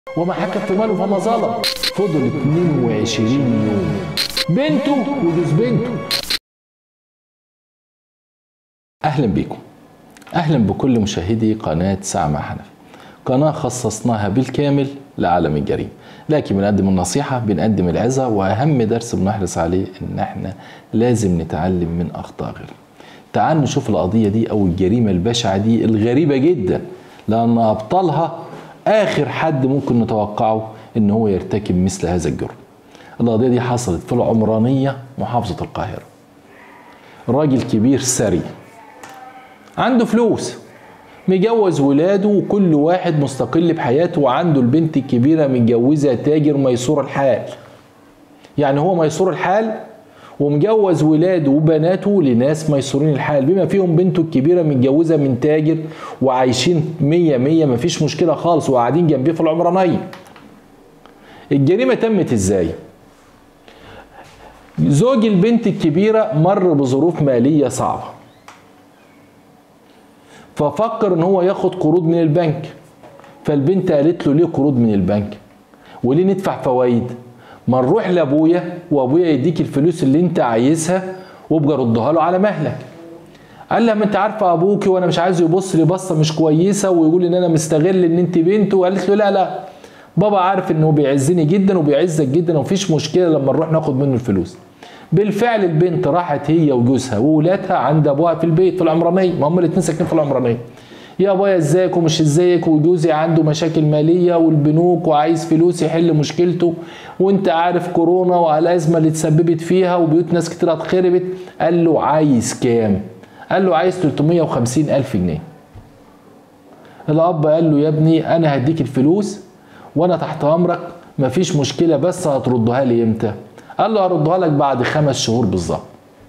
وما حكم في ماله فما ظلم فضل 22 يوم بنته وجوز بنته اهلا بكم اهلا بكل مشاهدي قناه ساعه مع حنفي قناه خصصناها بالكامل لعالم الجريمه لكن بنقدم النصيحه بنقدم العظه واهم درس بنحرص عليه ان احنا لازم نتعلم من اخطاء غيرنا تعال نشوف القضيه دي او الجريمه البشعه دي الغريبه جدا لان ابطالها اخر حد ممكن نتوقعه ان هو يرتكب مثل هذا الجرم القضيه دي حصلت في العمرانيه محافظه القاهره راجل كبير ثري عنده فلوس مجوز ولاده وكل واحد مستقل بحياته وعنده البنت الكبيرة متجوزة تاجر ميسور الحال يعني هو ميسور الحال ومجوز ولاده وبناته لناس ميسورين الحال بما فيهم بنته الكبيرة متجوزة من تاجر وعايشين مية مية مفيش مشكلة خالص وقاعدين جنبيه في العمرانية الجريمة تمت ازاي زوج البنت الكبيرة مر بظروف مالية صعبة ففكر ان هو ياخد قروض من البنك فالبنت قالت له ليه قروض من البنك وليه ندفع فوائد ما نروح لابويا وابويا يديك الفلوس اللي انت عايزها وابقى ردها له على مهلك قال لها ما انت عارفه ابوكي وانا مش عايزه يبص لي بصه مش كويسه ويقول ان انا مستغل ان انت بنته وقالت له لا لا بابا عارف انه بيعزني جدا وبيعزك جدا ومفيش مشكله لما نروح ناخد منه الفلوس بالفعل البنت راحت هي وجوزها وولادها عند ابوها في البيت في العمرانيه ما هم الاثنين ساكنين في العمرانيه يا ابويا ازيك ومش ازيك وجوزي عنده مشاكل ماليه والبنوك وعايز فلوس يحل مشكلته وانت عارف كورونا والازمه اللي اتسببت فيها وبيوت ناس كتير اتخربت قال له عايز كام؟ قال له عايز 350 الف جنيه الاب قال له يا ابني انا هديك الفلوس وانا تحت امرك مفيش مشكله بس هتردها لي امتى؟ قال له هردها لك بعد خمس شهور بالظبط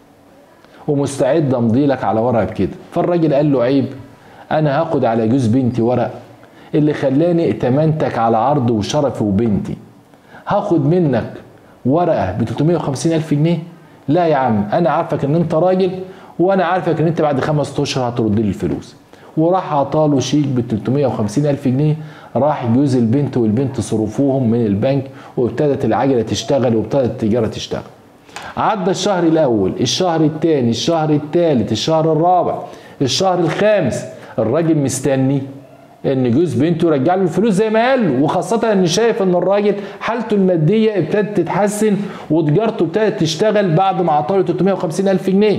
ومستعد امضي لك على ورقه بكده فالراجل قال له عيب انا هاخد على جوز بنتي ورق اللي خلاني ائتمنتك على عرض وشرفي وبنتي هاخد منك ورقه ب 350 الف جنيه لا يا عم انا عارفك ان انت راجل وانا عارفك ان انت بعد خمس اشهر هترد لي الفلوس وراح عطاله شيك ب 350 الف جنيه راح جوز البنت والبنت صرفوهم من البنك وابتدت العجله تشتغل وابتدت التجاره تشتغل عدى الشهر الاول الشهر الثاني الشهر الثالث الشهر الرابع الشهر الخامس الراجل مستني ان جوز بنته يرجع له الفلوس زي ما قال له وخاصه ان شايف ان الراجل حالته الماديه ابتدت تتحسن وتجارته ابتدت تشتغل بعد ما عطاله 350 الف جنيه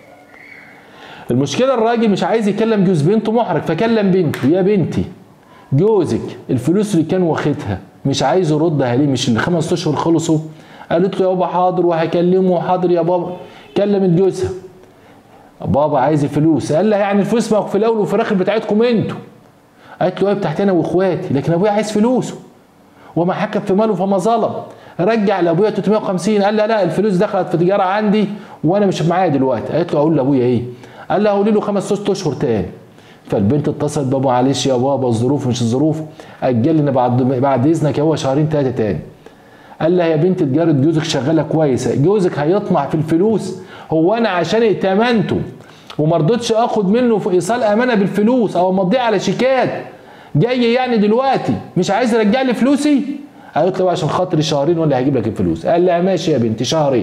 المشكله الراجل مش عايز يكلم جوز بنته محرج فكلم بنته يا بنتي جوزك الفلوس اللي كان واخدها مش عايز يردها ليه مش اللي خمس اشهر خلصوا قالت له يا بابا حاضر وهكلمه حاضر يا بابا كلمت جوزها بابا عايز الفلوس قال لها يعني الفلوس ما في الاول وفي الاخر بتاعتكم انتوا قالت له ايه بتاعتي انا واخواتي لكن ابويا عايز فلوسه وما حكم في ماله فما ظلم رجع لابويا 350 قال لها لا الفلوس دخلت في تجاره عندي وانا مش معايا دلوقتي قالت له اقول لابويا ايه قال لها قولي له خمس ست اشهر تاني فالبنت اتصلت بابا معلش يا بابا الظروف مش الظروف اجل لنا بعد بعد اذنك هو شهرين ثلاثه تاني قال لها يا بنت تجاره جوزك شغاله كويسه جوزك هيطمع في الفلوس هو انا عشان ائتمنته وما رضيتش اخد منه في ايصال امانه بالفلوس او امضيه على شيكات جاي يعني دلوقتي مش عايز يرجع لي فلوسي قالت له عشان خاطري شهرين ولا هجيب لك الفلوس قال لها ماشي يا بنتي شهرين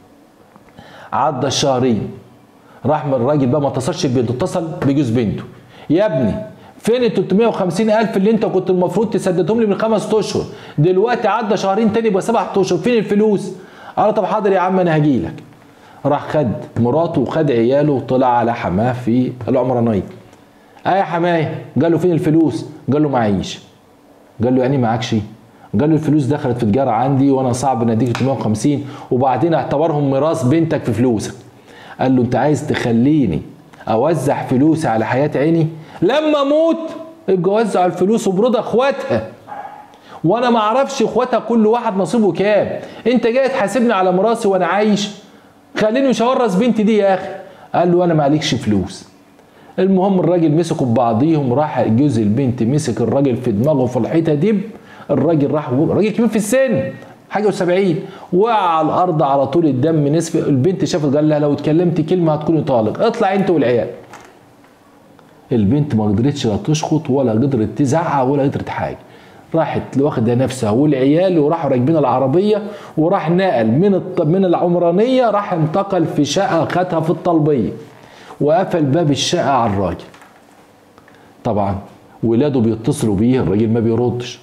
عدى الشهرين راح من الراجل بقى ما اتصلش ببنته اتصل بجوز بنته يا ابني فين ال 350 الف اللي انت كنت المفروض تسددهم لي من خمس اشهر دلوقتي عدى شهرين تاني يبقى سبع اشهر فين الفلوس قال طب حاضر يا عم انا هجي لك راح خد مراته وخد عياله وطلع على حماه في العمرانيه اه يا حمايه قال له فين الفلوس قال له معيش قال له يعني معكش قال له الفلوس دخلت في تجاره عندي وانا صعب ان اديك 350 وبعدين اعتبرهم ميراث بنتك في فلوسك قال له انت عايز تخليني اوزع فلوسي على حياه عيني لما اموت ابقى وزع الفلوس وبرضا اخواتها وانا ما اعرفش اخواتها كل واحد نصيبه كام انت جاي تحاسبني على مراسي وانا عايش خليني مش هورث بنتي دي يا اخي قال له انا معليكش فلوس المهم الراجل مسكوا ببعضيهم راح جوز البنت مسك الراجل في دماغه في الحيطه دب الراجل راح الراجل كبير في السن حاجه و70 وقع على الارض على طول الدم نصف البنت شافت قال لها لو اتكلمت كلمه هتكوني طالق اطلع انت والعيال البنت ما قدرتش لا تشخط ولا قدرت تزعق ولا قدرت حاجه راحت واخده نفسها والعيال وراحوا راكبين العربيه وراح نقل من الط... من العمرانيه راح انتقل في شقه خدها في الطلبيه وقفل باب الشقه على الراجل طبعا ولاده بيتصلوا بيه الراجل ما بيردش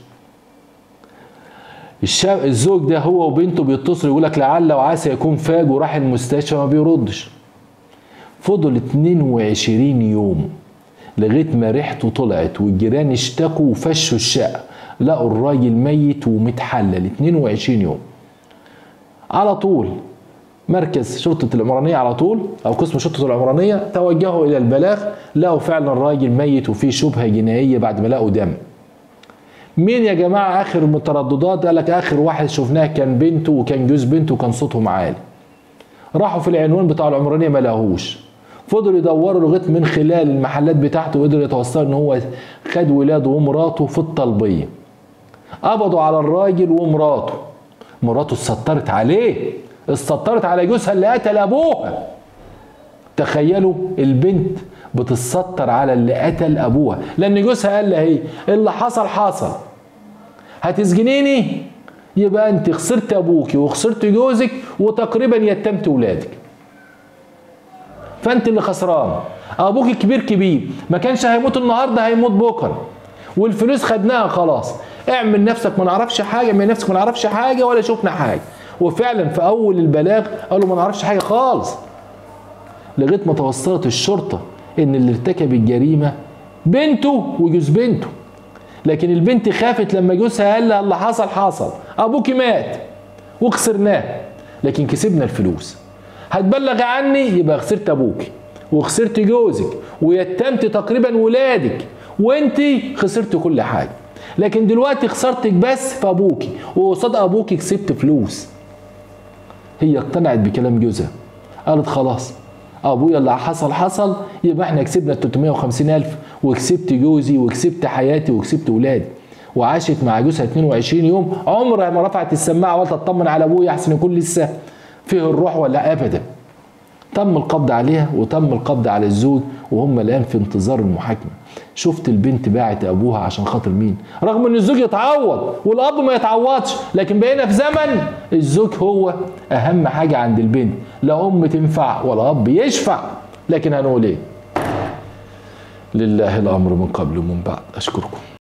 الشاب الزوج ده هو وبنته بيتصلوا يقول لك لعل وعسى يكون فاج وراح المستشفى ما بيردش فضل 22 يوم لغايه ما ريحته طلعت والجيران اشتكوا وفشوا الشقه لقوا الراجل ميت ومتحلل 22 يوم على طول مركز شرطة العمرانية على طول أو قسم شرطة العمرانية توجهوا إلى البلاغ لقوا فعلا الراجل ميت وفيه شبهة جنائية بعد ما لقوا دم مين يا جماعة آخر المترددات قال لك آخر واحد شفناه كان بنته وكان جوز بنته وكان صوتهم عالي راحوا في العنوان بتاع العمرانية ما لقوهوش فضلوا يدوروا لغايه من خلال المحلات بتاعته وقدروا يتوصلوا ان هو خد ولاده ومراته في الطلبيه قبضوا على الراجل ومراته مراته اتسترت عليه اتسترت على جوزها اللي قتل ابوها تخيلوا البنت بتتستر على اللي قتل ابوها لان جوزها قال لها ايه اللي حصل حصل هتسجنيني يبقى انت خسرت ابوكي وخسرت جوزك وتقريبا يتمت ولادك فانت اللي خسران ابوك كبير كبير ما كانش هيموت النهارده هيموت بكره والفلوس خدناها خلاص اعمل نفسك ما نعرفش حاجه اعمل نفسك ما نعرفش حاجه ولا شفنا حاجه وفعلا في اول البلاغ قالوا ما نعرفش حاجه خالص لغايه ما توصلت الشرطه ان اللي ارتكب الجريمه بنته وجوز بنته لكن البنت خافت لما جوزها قال لها اللي حصل حصل ابوكي مات وخسرناه لكن كسبنا الفلوس هتبلغ عني يبقى خسرت ابوك وخسرت جوزك ويتمت تقريبا ولادك وانت خسرت كل حاجه لكن دلوقتي خسرتك بس في ابوكي وقصاد ابوكي كسبت فلوس هي اقتنعت بكلام جوزها قالت خلاص ابويا اللي حصل حصل يبقى احنا كسبنا 350 الف وكسبت جوزي وكسبت حياتي وكسبت ولادي وعاشت مع جوزها 22 يوم عمرها ما رفعت السماعه ولا تطمن على ابويا احسن يكون لسه فيه الروح ولا ابدا تم القبض عليها وتم القبض على الزوج وهم الان في انتظار المحاكمه شفت البنت باعت ابوها عشان خاطر مين رغم ان الزوج يتعوض والاب ما يتعوضش لكن بقينا في زمن الزوج هو اهم حاجه عند البنت لا ام تنفع ولا اب يشفع لكن هنقول ايه لله الامر من قبل ومن بعد اشكركم